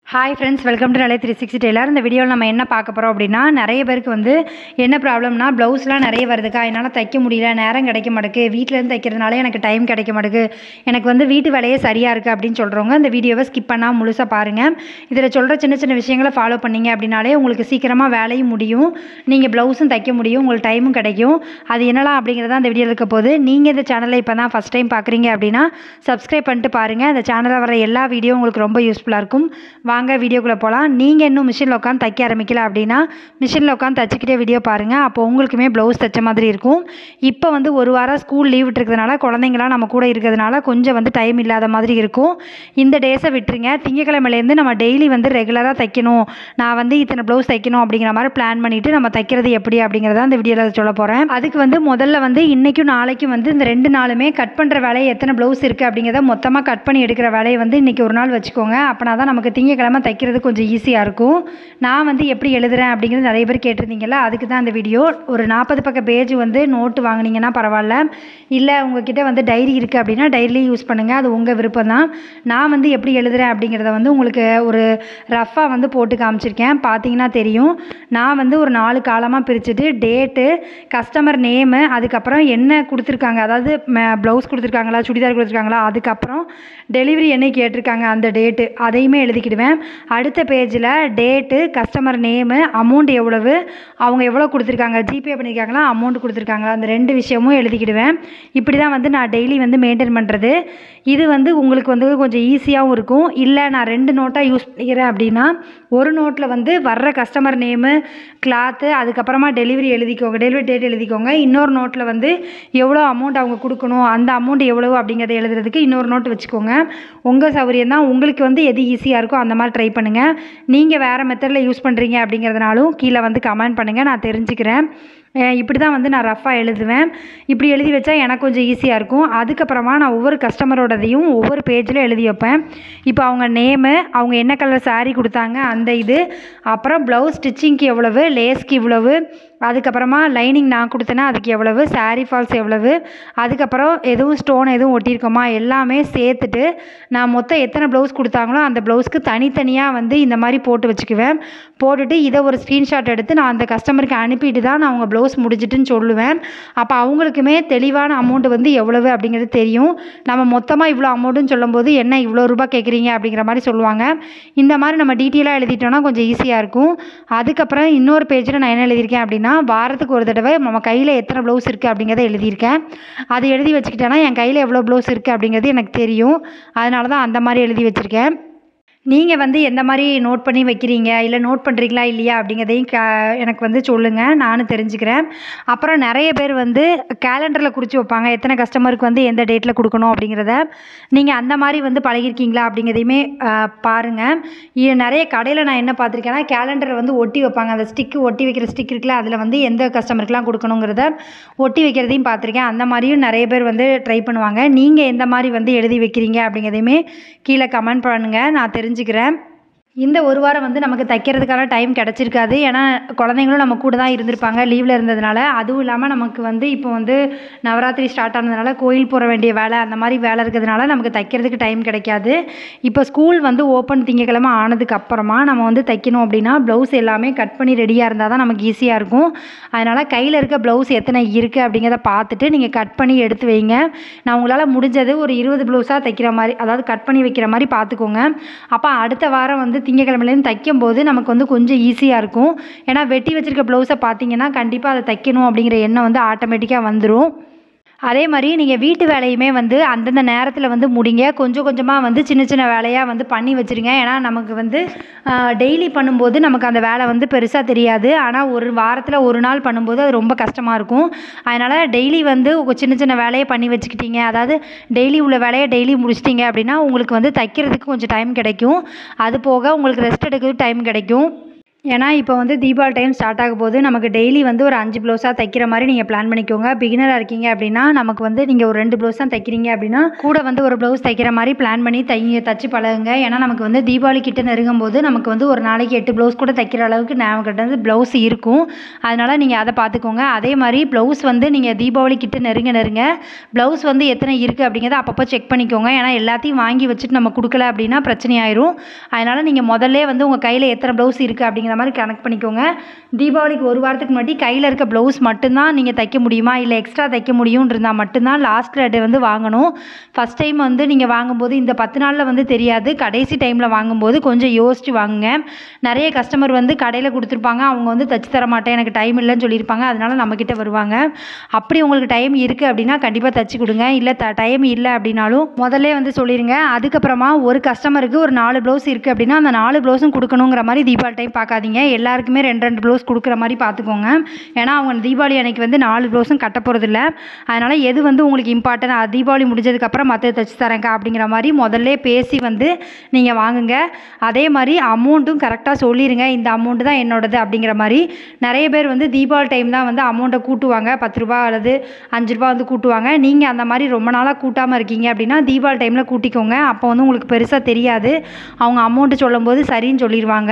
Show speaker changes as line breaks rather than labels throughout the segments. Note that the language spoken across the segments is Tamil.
hi friends welcome to Nilai three sixty tailor இந்த வீடியோவில் நம்ம என்ன பார்க்க போகிறோம் அப்படின்னா நிறைய பேருக்கு வந்து என்ன ப்ராப்ளம்னா ப்ளவுஸ்லாம் நிறைய வருதுக்கா என்னால் தைக்க முடியல நேரம் கிடைக்க மாட்டேக்கு வீட்டிலேருந்து தைக்கிறதுனால எனக்கு டைம் கிடைக்க மாட்டேக்கு எனக்கு வந்து வீட்டு வேலையே சரியாக இருக்குது அப்படின்னு சொல்கிறவங்க இந்த வீடியோவை ஸ்கிப் பண்ணாமல் முழுசாக பாருங்கள் இதில் சொல்கிற சின்ன சின்ன விஷயங்களை ஃபாலோ பண்ணீங்க அப்படின்னாலே உங்களுக்கு சீக்கிரமாக வேலையும் முடியும் நீங்கள் ப்ளவுஸும் தைக்க முடியும் உங்களுக்கு டைமும் கிடைக்கும் அது என்னலாம் அப்படிங்கிறத அந்த வீடியோ இருக்க போது நீங்கள் இந்த சேனலை இப்போ தான் ஃபஸ்ட் டைம் பார்க்குறீங்க அப்படின்னா சப்ஸ்கிரைப் பண்ணிட்டு பாருங்கள் இந்த சேனலில் வர எல்லா வீடியோ உங்களுக்கு ரொம்ப யூஸ்ஃபுல்லாக இருக்கும் வாங்க வீடியோக்குள்ளே போகலாம் நீங்கள் இன்னும் மிஷினில் உட்காந்து தைக்க ஆரம்பிக்கல அப்படின்னா மிஷினில் உட்காந்து தச்சுக்கிட்டே வீடியோ பாருங்கள் அப்போ உங்களுக்குமே ப்ளவுஸ் தைச்ச மாதிரி இருக்கும் இப்போ வந்து ஒரு வாரம் ஸ்கூல் லீவ் விட்டுருக்கிறதுனால குழந்தைங்களாம் நம்ம கூட இருக்கிறதுனால கொஞ்சம் வந்து டைம் இல்லாத மாதிரி இருக்கும் இந்த டேஸை விட்டுருங்க திங்கக்கிழமையிலேருந்து நம்ம டெய்லி வந்து ரெகுலராக தைக்கணும் நான் வந்து இத்தனை ப்ளவுஸ் தைக்கணும் அப்படிங்கிற மாதிரி பிளான் பண்ணிவிட்டு நம்ம தைக்கிறது எப்படி அப்படிங்கிறத இந்த வீடியோவில் சொல்ல போகிறேன் அதுக்கு வந்து முதல்ல வந்து இன்றைக்கும் நாளைக்கும் வந்து இந்த ரெண்டு நாளுமே கட் பண்ணுற வேலையை எத்தனை ப்ளவுஸ் இருக்குது அப்படிங்கிறத மொத்தமாக கட் பண்ணி எடுக்கிற வேலையை வந்து இன்றைக்கி ஒரு நாள் வச்சுக்கோங்க அப்போனா தான் நமக்கு திங்கக்கிழமை தைக்கிறது கொஞ்சம் ஈஸியாக இருக்கும் நான் வந்து எப்படி எழுதுறேன் அப்படிங்கிறது நிறைய பேர் கேட்டிருந்தீங்கல்ல அதுக்கு தான் இந்த வீடியோ ஒரு நாற்பது பக்க பேஜ் வந்து நோட்டு வாங்குனீங்கன்னா பரவாயில்ல இல்லை உங்ககிட்ட வந்து டைரி இருக்குது அப்படின்னா டைரிலேயே யூஸ் பண்ணுங்கள் அது உங்கள் விருப்பம் தான் நான் வந்து எப்படி எழுதுறேன் அப்படிங்கிறத வந்து உங்களுக்கு ஒரு ரஃப்பாக வந்து போட்டு காமிச்சிருக்கேன் பார்த்தீங்கன்னா தெரியும் நான் வந்து ஒரு நாலு காலமாக பிரிச்சுட்டு டேட்டு கஸ்டமர் நேமு அதுக்கப்புறம் என்ன கொடுத்துருக்காங்க அதாவது ப்ளவுஸ் கொடுத்துருக்காங்களா சுடிதார் கொடுத்துருக்காங்களா அதுக்கப்புறம் டெலிவரி என்ன கேட்டிருக்காங்க அந்த டேட்டு அதையுமே எழுதிக்கிடுவேன் அடுத்த பேஜில் டேட்டு கஸ்டமர் நேமு அமௌண்ட் எவ்வளவு அவங்க எவ்வளோ கொடுத்துருக்காங்க ஜிபே பண்ணியிருக்காங்களா அமௌண்ட் கொடுத்துருக்காங்களா அந்த ரெண்டு விஷயமும் எழுதிக்கிடுவேன் இப்படி தான் வந்து நான் டெய்லி வந்து மெயின்டைன் பண்ணுறது இது வந்து உங்களுக்கு வந்து கொஞ்சம் ஈஸியாகவும் இருக்கும் இல்லை நான் ரெண்டு நோட்டாக யூஸ் பண்ணிக்கிறேன் அப்படின்னா ஒரு நோட்டில் வந்து வர்ற கஸ்டமர் நேமு கிளாத்து அதுக்கப்புறமா டெலிவரி எழுதிக்கோங்க டெலிவரி டேட் எழுதிக்கோங்க இன்னொரு நோட்டில் வந்து எவ்வளோ அமௌண்ட் அவங்க கொடுக்கணும் அந்த அமௌண்ட் எவ்வளவு அப்படிங்கிறத எழுதுறதுக்கு இன்னொரு நோட் வச்சுக்கோங்க உங்கள் சௌகரியம் தான் உங்களுக்கு வந்து எது ஈஸியாக இருக்கோ அந்த மாதிரி ட்ரை பண்ணுங்கள் நீங்கள் வேறு மெத்தடில் யூஸ் பண்ணுறீங்க அப்படிங்கிறதுனாலும் கீழே வந்து கமெண்ட் பண்ணுங்கள் நான் தெரிஞ்சுக்கிறேன் இப்படி தான் வந்து நான் ரஃப்பாக எழுதுவேன் இப்படி எழுதி வச்சா எனக்கு கொஞ்சம் ஈஸியாக இருக்கும் அதுக்கப்புறமா நான் ஒவ்வொரு கஸ்டமரோடதையும் ஒவ்வொரு பேஜில் எழுதி வைப்பேன் இப்போ அவங்க நேமு அவங்க என்ன கலர் சாரீ கொடுத்தாங்க அந்த இது அப்புறம் ப்ளவுஸ் ஸ்டிச்சிங்க்கு எவ்வளவு லேஸ்க்கு இவ்வளவு அதுக்கப்புறமா லைனிங் நான் கொடுத்தேன்னா அதுக்கு எவ்வளவு சாரீ ஃபால்ஸ் எவ்வளவு அதுக்கப்புறம் எதுவும் ஸ்டோன் எதுவும் ஒட்டியிருக்கோமா எல்லாமே சேர்த்துட்டு நான் மொத்தம் எத்தனை ப்ளவுஸ் கொடுத்தாங்களோ அந்த ப்ளவுஸ்க்கு தனித்தனியாக வந்து இந்த மாதிரி போட்டு வச்சுக்குவேன் போட்டுட்டு இதை ஒரு ஸ்க்ரீன்ஷாட் எடுத்து நான் அந்த கஸ்டமருக்கு அனுப்பிட்டு தான் நான் அவங்க ப்ளவுஸ் முடிஞ்சிட்டுன்னு சொல்லுவேன் அப்போ அவங்களுக்குமே தெளிவான அமௌண்ட் வந்து எவ்வளவு அப்படிங்கிறது தெரியும் நம்ம மொத்தமாக இவ்வளோ அமௌண்ட்டுன்னு சொல்லும்போது என்ன இவ்வளோ ரூபா கேட்குறீங்க அப்படிங்கிற மாதிரி சொல்லுவாங்க இந்த மாதிரி நம்ம டீட்டெயிலாக எழுதிட்டோம்னா கொஞ்சம் ஈஸியாக இருக்கும் அதுக்கப்புறம் இன்னொரு பேஜில் நான் என்ன எழுதியிருக்கேன் அப்படின்னா வாரத்துக்கு ஒரு தடவை நம்ம கையில் எத்தனை ப்ளவுஸ் இருக்குது அப்படிங்கிறத எழுதியிருக்கேன் அது எழுதி வச்சுக்கிட்டேன்னா என் கையில் எவ்வளோ ப்ளவுஸ் இருக்குது அப்படிங்கிறது எனக்கு தெரியும் அதனால தான் அந்த மாதிரி எழுதி வச்சுருக்கேன் நீங்கள் வந்து எந்த மாதிரி நோட் பண்ணி வைக்கிறீங்க இல்லை நோட் பண்ணுறீங்களா இல்லையா அப்படிங்கிறதையும் க எனக்கு வந்து சொல்லுங்கள் நானும் தெரிஞ்சுக்கிறேன் அப்புறம் நிறைய பேர் வந்து கேலண்டரில் குறித்து வைப்பாங்க எத்தனை கஸ்டமருக்கு வந்து எந்த டேட்டில் கொடுக்கணும் அப்படிங்கிறத நீங்கள் அந்த மாதிரி வந்து பழகிருக்கீங்களா அப்படிங்கிறதையுமே பாருங்கள் நிறைய கடையில் நான் என்ன பார்த்துருக்கேன்னா கேலண்டரை வந்து ஒட்டி வைப்பாங்க அந்த ஸ்டிக்கு ஒட்டி வைக்கிற ஸ்டிக் இருக்குல்ல அதில் வந்து எந்த கஸ்டமருக்குலாம் கொடுக்கணுங்கிறத ஒட்டி வைக்கிறதையும் பார்த்துருக்கேன் அந்த மாதிரியும் நிறைய பேர் வந்து ட்ரை பண்ணுவாங்க நீங்கள் எந்த மாதிரி வந்து எழுதி வைக்கிறீங்க அப்படிங்கிறதையுமே கீழே கமெண்ட் பண்ணுங்கள் நான் தெரிஞ்சு தெரிஞ்சுக்கிறேன் இந்த ஒரு வாரம் வந்து நமக்கு தைக்கிறதுக்கான டைம் கிடச்சிருக்காது ஏன்னா குழந்தைங்களும் நம்ம கூட தான் இருந்திருப்பாங்க லீவில் இருந்ததுனால அதுவும் இல்லாமல் நமக்கு வந்து இப்போ வந்து நவராத்திரி ஸ்டார்ட் ஆனதுனால கோயில் போகிற வேண்டிய வேலை அந்த மாதிரி வேலை இருக்கிறதுனால நமக்கு தைக்கிறதுக்கு டைம் கிடைக்காது இப்போ ஸ்கூல் வந்து ஓப்பன் திங்கக்கிழமை ஆனதுக்கு அப்புறமா நம்ம வந்து தைக்கணும் அப்படின்னா ப்ளவுஸ் எல்லாமே கட் பண்ணி ரெடியாக இருந்தால் தான் நமக்கு ஈஸியாக இருக்கும் அதனால் கையில் இருக்க ப்ளவுஸ் எத்தனை இருக்குது அப்படிங்கிறத பார்த்துட்டு நீங்கள் கட் பண்ணி எடுத்து வைங்க நான் உங்களால் முடிஞ்சது ஒரு இருபது ப்ளவுஸாக தைக்கிற மாதிரி அதாவது கட் பண்ணி வைக்கிற மாதிரி பார்த்துக்கோங்க அப்போ அடுத்த வாரம் வந்து திங்கக்கிழமையிலேருந்து தைக்கும் போது நமக்கு வந்து கொஞ்சம் ஈஸியாக இருக்கும் ஏன்னா வெட்டி வச்சுருக்க ப்ளவுஸை பார்த்தீங்கன்னா கண்டிப்பாக அதை தைக்கணும் அப்படிங்கிற எண்ணம் வந்து ஆட்டோமேட்டிக்காக வந்துடும் அதே மாதிரி நீங்கள் வீட்டு வேலையுமே வந்து அந்தந்த நேரத்தில் வந்து முடிங்க கொஞ்சம் கொஞ்சமாக வந்து சின்ன சின்ன வேலையாக வந்து பண்ணி வச்சுருங்க ஏன்னா நமக்கு வந்து டெய்லி பண்ணும்போது நமக்கு அந்த வேலை வந்து பெருசாக தெரியாது ஆனால் ஒரு வாரத்தில் ஒரு நாள் பண்ணும்போது அது ரொம்ப கஷ்டமாக இருக்கும் அதனால் டெய்லி வந்து சின்ன சின்ன வேலையை பண்ணி வச்சுக்கிட்டீங்க அதாவது டெய்லி உள்ள வேலையை டெய்லி முடிச்சிட்டிங்க அப்படின்னா உங்களுக்கு வந்து தைக்கிறதுக்கு கொஞ்சம் டைம் கிடைக்கும் அது போக உங்களுக்கு ரெஸ்ட் எடுக்கிறதுக்கு டைம் கிடைக்கும் ஏன்னா இப்போ வந்து தீபாவளி டைம் ஸ்டார்ட் ஆக போது நமக்கு டெய்லி வந்து ஒரு அஞ்சு ப்ளவுஸாக தைக்கிற மாதிரி நீங்கள் பிளான் பண்ணிக்கோங்க பிகினராக இருக்கீங்க அப்படின்னா நமக்கு வந்து நீங்கள் ஒரு ரெண்டு ப்ளவுஸ் தான் தைக்கிறீங்க அப்படின்னா கூட வந்து ஒரு ப்ளவுஸ் தைக்கிற மாதிரி பிளான் பண்ணி தைங்க தச்சு பழகுங்க ஏன்னா நமக்கு வந்து தீபாவளி கிட்ட நெருங்கும் போது நமக்கு வந்து ஒரு நாளைக்கு எட்டு ப்ளவுஸ் கூட தைக்கிற அளவுக்கு நம்மக்கிட்ட வந்து ப்ளவுஸ் இருக்கும் அதனால் நீங்கள் அதை பார்த்துக்கோங்க அதே மாதிரி ப்ளவுஸ் வந்து நீங்கள் தீபாவளி கிட்ட நெருங்க நெருங்க ப்ளவுஸ் வந்து எத்தனை இருக்குது அப்படிங்கிறத அப்பப்போ செக் பண்ணிக்கோங்க ஏன்னா எல்லாத்தையும் வாங்கி வச்சுட்டு நம்ம கொடுக்கல அப்படின்னா பிரச்சனை ஆயிரும் அதனால் நீங்கள் முதல்ல வந்து உங்கள் கையில் எத்தனை ப்ளவுஸ் இருக்குது அப்படிங்கிற மாதிரி கனெக்ட் பண்ணிக்கோங்க தீபாவளிக்கு ஒரு வாரத்துக்கு முன்னாடி கையில் இருக்க ப்ளவுஸ் மட்டும்தான் நீங்கள் தைக்க முடியுமா இல்லை எக்ஸ்ட்ரா தைக்க முடியும்னு இருந்தால் மட்டும்தான் லாஸ்ட் ரேட்டு வந்து வாங்கணும் ஃபஸ்ட் டைம் வந்து நீங்கள் வாங்கும்போது இந்த பத்து நாளில் வந்து தெரியாது கடைசி டைமில் வாங்கும்போது கொஞ்சம் யோசித்து வாங்குங்க நிறைய கஸ்டமர் வந்து கடையில் கொடுத்துருப்பாங்க அவங்க வந்து தச்சு தர மாட்டேன் எனக்கு டைம் இல்லைன்னு சொல்லியிருப்பாங்க அதனால நம்மக்கிட்ட வருவாங்க அப்படி உங்களுக்கு டைம் இருக்குது அப்படின்னா கண்டிப்பாக தச்சு கொடுங்க இல்லை த டைம் இல்லை அப்படின்னாலும் முதல்ல வந்து சொல்லிடுங்க அதுக்கப்புறமா ஒரு கஸ்டமருக்கு ஒரு நாலு ப்ளவுஸ் இருக்குது அப்படின்னா அந்த நாலு ப்ளவுஸும் கொடுக்கணுங்கிற மாதிரி தீபாவளி டைம் பார்க்காதீங்க எல்லாருக்குமே ரெண்டு ரெண்டு ப்ளவுஸ் கொடுக்குற மாதிரி பார்த்துக்கோங்க ஏன்னா அவங்க தீபாவளி அன்னைக்கு வந்து நாலு ப்ளவுஸும் கட்ட போகிறதில்ல அதனால் எது வந்து உங்களுக்கு இம்பார்ட்டன்ட் தீபாவளி முடிஞ்சதுக்கப்புறம் மற்ற தச்சு தரேங்க்கா அப்படிங்கிற மாதிரி முதல்ல பேசி வந்து நீங்கள் வாங்குங்க அதே மாதிரி அமௌண்ட்டும் கரெக்டாக சொல்லிடுங்க இந்த அமௌண்ட்டு தான் என்னோடது அப்படிங்கிற மாதிரி நிறைய பேர் வந்து தீபாவளி டைம் தான் வந்து அமௌண்ட்டை கூட்டுவாங்க பத்து ரூபா அல்லது அஞ்சு ரூபா வந்து கூட்டுவாங்க நீங்கள் அந்த மாதிரி ரொம்ப நாளாக கூட்டாமல் இருக்கீங்க அப்படின்னா தீபாவளி டைமில் கூட்டிக்கோங்க அப்போ வந்து உங்களுக்கு பெருசாக தெரியாது அவங்க அமௌண்ட்டு சொல்லும்போது சரின்னு சொல்லிடுவாங்க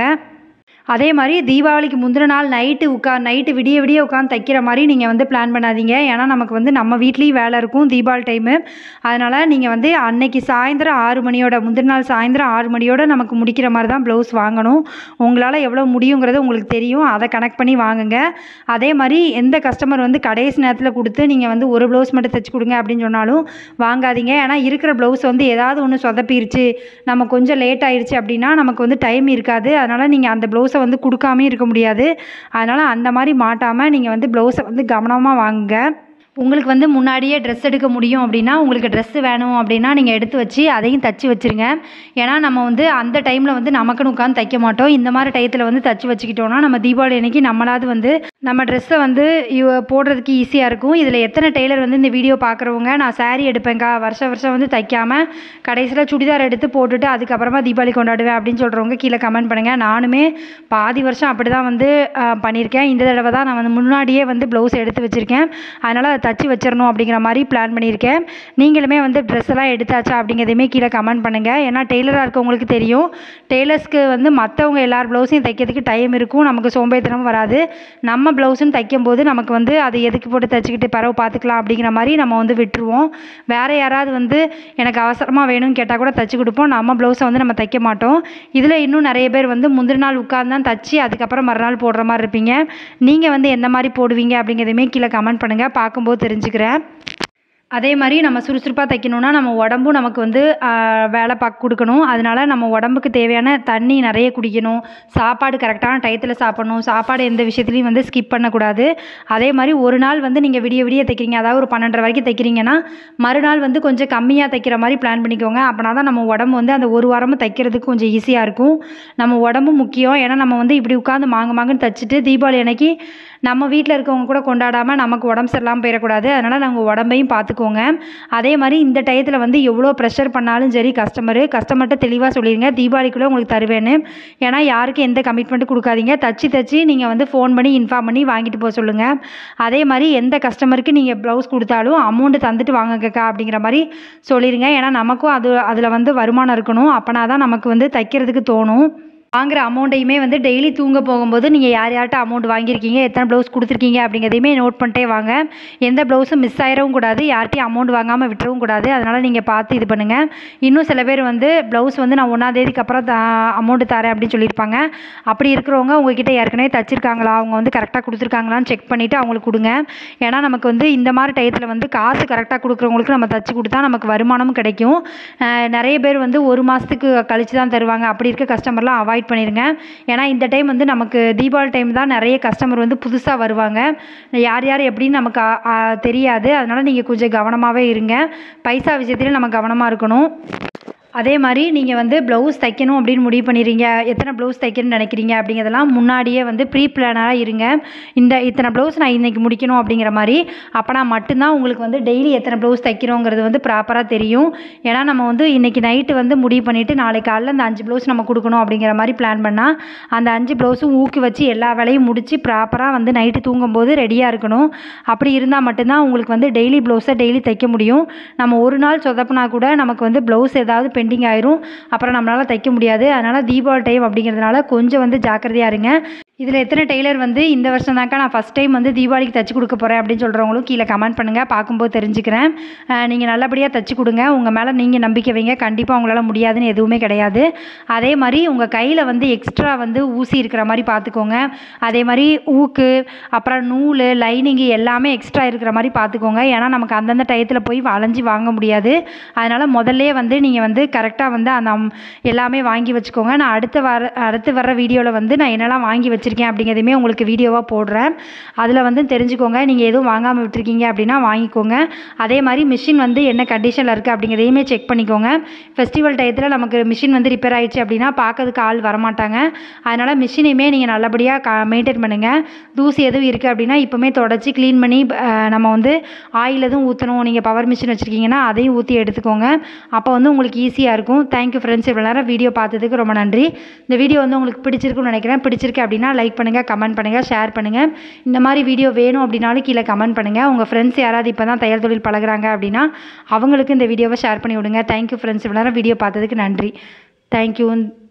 அதே மாதிரி தீபாவளிக்கு முந்தின நாள் நைட்டு உட்கா நைட்டு விடிய விடிய உட்காந்து தைக்கிற மாதிரி நீங்கள் வந்து பிளான் பண்ணாதீங்க ஏன்னா நமக்கு வந்து நம்ம வீட்லேயும் வேலை இருக்கும் தீபாவளி டைமு அதனால் நீங்கள் வந்து அன்னைக்கு சாயந்தரம் ஆறு மணியோட முந்தின நாள் சாயந்தரம் ஆறு மணியோட நமக்கு முடிக்கிற மாதிரி தான் ப்ளவுஸ் வாங்கணும் உங்களால் எவ்வளோ முடியுங்கிறது உங்களுக்கு தெரியும் அதை கனெக்ட் பண்ணி வாங்குங்க அதே மாதிரி எந்த கஸ்டமர் வந்து கடைசி நேரத்தில் கொடுத்து நீங்கள் வந்து ஒரு ப்ளவுஸ் மட்டும் தைச்சி கொடுங்க அப்படின்னு சொன்னாலும் வாங்காதீங்க ஏன்னா இருக்கிற ப்ளவுஸ் வந்து ஏதாவது ஒன்று சொதப்பிருச்சு நம்ம கொஞ்சம் லேட் ஆயிடுச்சு அப்படின்னா நமக்கு வந்து டைம் இருக்காது அதனால் நீங்கள் அந்த ப்ளவுஸை வந்து கொடுக்காமே இருக்க முடியாது அதனால் அந்த மாதிரி மாட்டாமல் நீங்கள் வந்து ப்ளவுஸை வந்து கவனமாக வாங்குங்க உங்களுக்கு வந்து முன்னாடியே ட்ரெஸ் எடுக்க முடியும் அப்படின்னா உங்களுக்கு ட்ரெஸ்ஸு வேணும் அப்படின்னா நீங்கள் எடுத்து வச்சு அதையும் தச்சு வச்சுருங்க ஏன்னா நம்ம வந்து அந்த டைமில் வந்து நமக்குன்னு உட்காந்து தைக்க மாட்டோம் இந்த மாதிரி டயத்தில் வந்து தச்சு வச்சுக்கிட்டோன்னா நம்ம தீபாவளி அன்னைக்கு நம்மளாவது வந்து நம்ம ட்ரெஸ்ஸை வந்து இவ- போடுறதுக்கு ஈஸியாக இருக்கும் இதில் எத்தனை டெய்லர் வந்து இந்த வீடியோ பார்க்குறவங்க நான் saree எடுப்பேங்க்கா வருஷம் வருஷம் வந்து தைக்காமல் கடைசியில் சுடிதார் எடுத்து போட்டுட்டு அதுக்கப்புறமா தீபாவளி கொண்டாடுவேன் அப்படின்னு சொல்கிறவங்க கீழே கமெண்ட் பண்ணுங்கள் நானுமே பாதி வருஷம் அப்படி தான் வந்து ஆஹ், பண்ணியிருக்கேன் இந்த தடவை தான் நான் வந்து முன்னாடியே வந்து ப்ளவுஸ் எடுத்து வச்சுருக்கேன் அதனால் அதை தச்சு வச்சிடணும் அப்படிங்கிற மாதிரி பிளான் பண்ணியிருக்கேன் நீங்களுமே வந்து ட்ரெஸ் எல்லாம் எடுத்தாச்சா அப்படிங்கிறதையுமே கீழே கமெண்ட் பண்ணுங்கள் ஏன்னா டெய்லராக இருக்கவங்களுக்கு தெரியும் டெய்லர்ஸ்க்கு வந்து மற்றவங்க எல்லார் ப்ளவுஸையும் தைக்கிறதுக்கு டைம் இருக்கும் நமக்கு சோம்பேறித்தனமும் வராது நம்ம ப்ளவுஸுன்னு தைக்கும்போது நமக்கு வந்து அதை எதுக்கு போட்டு தைச்சிக்கிட்டு பரவ பார்த்துக்கலாம் அப்படிங்கிற மாதிரி நம்ம வந்து விட்டுருவோம் வேறு யாராவது வந்து எனக்கு அவசரமாக வேணும்னு கேட்டால் கூட தச்சு கொடுப்போம் நம்ம ப்ளவுஸை வந்து நம்ம தைக்க மாட்டோம் இதில் இன்னும் நிறைய பேர் வந்து முந்தின நாள் உட்காந்து தான் தச்சு அதுக்கப்புறம் மறுநாள் போடுற மாதிரி இருப்பீங்க நீங்கள் வந்து எந்த மாதிரி போடுவீங்க அப்படிங்கிறதையுமே கீழே கமெண்ட் பண்ணுங்கள் பார்க்கும்போது தெரிஞ்சுக்கிறேன் அதே மாதிரி நம்ம சுறுசுறுப்பாக தைக்கணுன்னா நம்ம உடம்பும் நமக்கு வந்து ஆஹ், வேலை பார்க்க கொடுக்கணும் அதனால நம்ம உடம்புக்கு தேவையான தண்ணி நிறைய குடிக்கணும் சாப்பாடு கரெக்டான டயத்தில் சாப்பிடணும் சாப்பாடு எந்த விஷயத்துலையும் வந்து ஸ்கிப் பண்ணக்கூடாது அதே மாதிரி ஒரு நாள் வந்து நீங்கள் விடிய விடிய தைக்கிறீங்க அதாவது ஒரு பன்னெண்டரை வரைக்கும் தைக்கிறீங்கன்னா மறுநாள் வந்து கொஞ்சம் கம்மியாக தைக்கிற மாதிரி பிளான் பண்ணிக்கோங்க அப்படின்னா தான் நம்ம உடம்பு வந்து அந்த ஒரு வாரமும் தைக்கிறதுக்கு கொஞ்சம் ஈஸியாக இருக்கும் நம்ம உடம்பு முக்கியம் ஏன்னா நம்ம வந்து இப்படி உட்காந்து மாங்க மாங்கன்னு தைச்சிட்டு தீபாவளி அன்னைக்கு நம்ம வீட்டில் இருக்கவங்க கூட கொண்டாடாமல் நமக்கு உடம்பு சரியில்லாமல் போயிடக்கூடாது அதனால் நம்ம உடம்பையும் பார்த்துக்கோங்க அதே மாதிரி இந்த டயத்தில் வந்து எவ்வளோ ப்ரெஷர் பண்ணாலும் சரி கஸ்டமரு கஸ்டமர்கிட்ட தெளிவாக சொல்லிடுங்க தீபாவளிக்குள்ளே உங்களுக்கு தருவேன்னு ஏன்னா யாருக்கும் எந்த கமிட்மெண்ட்டும் கொடுக்காதீங்க தச்சு தச்சு நீங்கள் வந்து ஃபோன் பண்ணி இன்ஃபார்ம் பண்ணி வாங்கிட்டு போக சொல்லுங்கள் அதே மாதிரி எந்த கஸ்டமருக்கு நீங்கள் ப்ளவுஸ் கொடுத்தாலும் அமௌண்ட்டு தந்துட்டு வாங்கக்கா அப்படிங்கிற மாதிரி சொல்லிடுங்க ஏன்னா நமக்கும் அது அதில் வந்து வருமானம் இருக்கணும் அப்போனா தான் நமக்கு வந்து தைக்கிறதுக்கு தோணும் வாங்குற அமௌண்ட்டையுமே வந்து டெய்லி தூங்க போகும்போது நீங்கள் யார் யார்கிட்ட அமௌண்ட் வாங்கியிருக்கீங்க எத்தனை ப்ளவுஸ் கொடுத்துருக்கீங்க அப்படிங்கிறதையுமே நோட் பண்ணிட்டே வாங்க எந்த ப்ளவுஸும் மிஸ் ஆயிடவும் கூடாது யார்கிட்டையும் அமௌண்ட் வாங்காமல் விட்டுறவும் கூடாது அதனால் நீங்கள் பார்த்து இது பண்ணுங்கள் இன்னும் சில பேர் வந்து ப்ளவுஸ் வந்து நான் ஒன்றாந்தேதிக்கு அப்புறம் த அமௌண்ட்டு தரேன் அப்படின்னு சொல்லியிருப்பாங்க அப்படி இருக்கிறவங்க உங்ககிட்ட ஏற்கனவே தச்சிருக்காங்களா அவங்க வந்து கரெக்டாக கொடுத்துருக்காங்களான்னு செக் பண்ணிவிட்டு அவங்களுக்கு கொடுங்க ஏன்னா நமக்கு வந்து இந்த மாதிரி டயத்தில் வந்து காசு கரெக்டாக கொடுக்குறவங்களுக்கு நம்ம தச்சு கொடுத்தா நமக்கு வருமானமும் கிடைக்கும் அஹ் நிறைய பேர் வந்து ஒரு மாதத்துக்கு கழிச்சு தான் தருவாங்க அப்படி இருக்க கஸ்டமர்லாம் அவாய்ட் பண்ணிடுங்க ஏன்னா இந்த டைம் வந்து நமக்கு தீபாவளி டைம் தான் நிறைய கஸ்டமர் வந்து புதுசாக வருவாங்க யார் யார் எப்படின்னு நமக்கு அ- அ- தெரியாது அதனால் நீங்கள் கொஞ்சம் கவனமாகவே இருங்க பைசா விஷயத்துலையும் நம்ம கவனமாக இருக்கணும் அதே மாதிரி நீங்கள் வந்து ப்ளவுஸ் தைக்கணும் அப்படின்னு முடிவு பண்ணிடுறீங்க எத்தனை ப்ளவுஸ் தைக்கணும்னு நினைக்கிறீங்க அப்படிங்கிறதெல்லாம் முன்னாடியே வந்து ப்ரீ பிளானராக இருங்க இந்த இத்தனை ப்ளவுஸ் நான் இன்றைக்கி முடிக்கணும் அப்படிங்கிற மாதிரி அப்போனா மட்டும்தான் உங்களுக்கு வந்து டெய்லி எத்தனை ப்ளவுஸ் தைக்கிறோங்கிறது வந்து ப்ராப்பராக தெரியும் ஏன்னா நம்ம வந்து இன்றைக்கி நைட்டு வந்து முடிவு பண்ணிவிட்டு நாளைக்கு காலைல அந்த அஞ்சு ப்ளவுஸ் நம்ம கொடுக்கணும் அப்படிங்கிற மாதிரி பிளான் பண்ணால் அந்த அஞ்சு ப்ளவுஸும் ஊக்கி வச்சு எல்லா வேலையும் முடித்து ப்ராப்பராக வந்து நைட்டு தூங்கும்போது ரெடியாக இருக்கணும் அப்படி இருந்தால் மட்டும்தான் உங்களுக்கு வந்து டெய்லி ப்ளவுஸை டெய்லி தைக்க முடியும் நம்ம ஒரு நாள் சொதப்புனா கூட நமக்கு வந்து ப்ளவுஸ் ஏதாவது பெண்டிங் ஆயிரும் அப்புறம் நம்மளால் தைக்க முடியாது அதனால் தீபாவளி டைம் அப்படிங்கிறதுனால கொஞ்சம் வந்து ஜாக்கிரதையாக இருங்க இதில் எத்தனை டெய்லர் வந்து இந்த வருஷம் தாக்கா நான் ஃபஸ்ட் டைம் வந்து தீபாவளிக்கு தச்சு கொடுக்க போகிறேன் அப்படின்னு சொல்கிறவங்களும் கீழே கமெண்ட் பண்ணுங்கள் பார்க்கும்போது தெரிஞ்சுக்கிறேன் நீங்கள் நல்லபடியாக தச்சு கொடுங்க உங்கள் மேலே நீங்கள் நம்பிக்கை வைங்க கண்டிப்பாக உங்களால் முடியாதுன்னு எதுவுமே கிடையாது அதே மாதிரி உங்கள் கையில் வந்து எக்ஸ்ட்ரா வந்து ஊசி இருக்கிற மாதிரி பார்த்துக்கோங்க அதே மாதிரி ஊக்கு அப்புறம் நூல் லைனிங்கு எல்லாமே எக்ஸ்ட்ரா இருக்கிற மாதிரி பார்த்துக்கோங்க ஏன்னா நமக்கு அந்தந்த டயத்தில் போய் வளைஞ்சி வாங்க முடியாது அதனால் முதல்லே வந்து நீங்கள் வந்து கரெக்டாக வந்து அந்த அம்- எல்லாமே வாங்கி வச்சுக்கோங்க நான் அடுத்த வர அடுத்து வர வீடியோவில் வந்து நான் என்னெல்லாம் வாங்கி வச்சுருக்கேன் அப்படிங்கிறதையுமே உங்களுக்கு வீடியோவாக போடுறேன் அதில் வந்து தெரிஞ்சுக்கோங்க நீங்கள் எதுவும் வாங்காமல் விட்டுருக்கீங்க அப்படின்னா வாங்கிக்கோங்க அதே மாதிரி மிஷின் வந்து என்ன கண்டிஷனில் இருக்குது அப்படிங்கிறதையுமே செக் பண்ணிக்கோங்க ஃபெஸ்டிவல் டயத்தில் நமக்கு மிஷின் வந்து ரிப்பேர் ஆயிடுச்சு அப்படின்னா பார்க்கறதுக்கு ஆள் வரமாட்டாங்க அதனால் மிஷினையுமே நீங்கள் நல்லபடியாக கா மெயின்டைன் பண்ணுங்கள் தூசி எதுவும் இருக்குது அப்படின்னா இப்போவுமே தொடச்சி க்ளீன் பண்ணி அஹ், நம்ம வந்து ஆயில் எதுவும் ஊற்றணும் நீங்கள் பவர் மிஷின் வச்சுருக்கீங்கன்னா அதையும் ஊற்றி எடுத்துக்கோங்க அப்போ வந்து உங்களுக்கு ஈஸியாக இருக்கும் தேங்க்யூ ஃப்ரெண்ட்ஸ் இவ்வளோ நேரம் வீடியோ பார்த்ததுக்கு ரொம்ப நன்றி இந்த வீடியோ வந்து உங்களுக்கு பிடிச்சிருக்குன்னு நினைக்கிறேன் பிடிச்சிருக்கு அப்படின்னா லைக் பண்ணுங்கள் கமெண்ட் பண்ணுங்கள் ஷேர் பண்ணுங்கள் இந்த மாதிரி வீடியோ வேணும் அப்படின்னாலும் கீழே கமெண்ட் பண்ணுங்கள் உங்கள் ஃப்ரெண்ட்ஸ் யாராவது இப்போ தான் தையல் தொழில் பழகுறாங்க அப்படின்னா அவங்களுக்கு இந்த வீடியோவை ஷேர் பண்ணி விடுங்க தேங்க்யூ ஃப்ரெண்ட்ஸ் இவ்வளோ நேரம் வீடியோ பார்த்ததுக்கு நன்றி தேங்க்யூ